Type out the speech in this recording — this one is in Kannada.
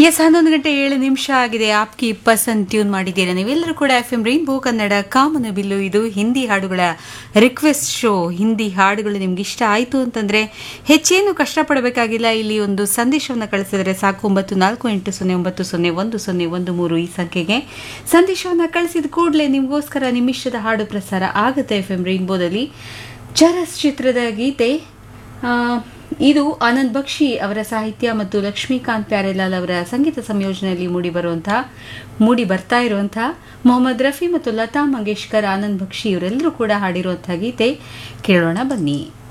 ಎಸ್ ಹನ್ನೊಂದು ಗಂಟೆ ಏಳು ನಿಮಿಷ ಆಗಿದೆ ಆಪ್ಕಿ ಪಸಂದ್ ಟ್ಯೂನ್ ಮಾಡಿದ್ದೀರಾ ನೀವೆಲ್ಲರೂ ಕೂಡ ಎಫ್ ಎಂ ರೈನ್ಬೋ ಕನ್ನಡ ಕಾಮನ ಬಿಲ್ಲು ಇದು ಹಿಂದಿ ಹಾಡುಗಳ ರಿಕ್ವೆಸ್ಟ್ ಶೋ ಹಿಂದಿ ಹಾಡುಗಳು ನಿಮ್ಗೆ ಇಷ್ಟ ಆಯಿತು ಅಂತಂದ್ರೆ ಹೆಚ್ಚೇನು ಕಷ್ಟಪಡಬೇಕಾಗಿಲ್ಲ ಇಲ್ಲಿ ಒಂದು ಸಂದೇಶವನ್ನು ಕಳಿಸಿದರೆ ಸಾಕು ಒಂಬತ್ತು ನಾಲ್ಕು ಎಂಟು ಸೊನ್ನೆ ಒಂಬತ್ತು ಸೊನ್ನೆ ಒಂದು ಸೊನ್ನೆ ಒಂದು ಮೂರು ಈ ಸಂಖ್ಯೆಗೆ ಸಂದೇಶವನ್ನು ಕಳಿಸಿದ ಕೂಡಲೇ ನಿಮಗೋಸ್ಕರ ನಿಮ್ಮಿಷ್ಟದ ಹಾಡು ಪ್ರಸಾರ ಆಗುತ್ತೆ ಎಫ್ ಎಂ ರೈನ್ಬೋದಲ್ಲಿ ಚರಸ್ ಚಿತ್ರದ ಗೀತೆ ಆ, ಇದು ಆನಂದ್ ಬಕ್ಷಿ ಅವರ ಸಾಹಿತ್ಯ ಮತ್ತು ಲಕ್ಷ್ಮೀಕಾಂತ್ ಪ್ಯಾರೆಲಾಲ್ ಅವರ ಸಂಗೀತ ಸಂಯೋಜನೆಯಲ್ಲಿ ಮೂಡಿ ಬರುವಂತಹ ಮೂಡಿ ಬರ್ತಾ ಇರುವಂತಹ ಮೊಹಮ್ಮದ್ ರಫಿ ಮತ್ತು ಲತಾ ಮಂಗೇಶ್ಕರ್ ಆನಂದ್ ಬಕ್ಷಿ ಇವರೆಲ್ಲರೂ ಕೂಡ ಹಾಡಿರುವಂತಹ ಗೀತೆ ಕೇಳೋಣ ಬನ್ನಿ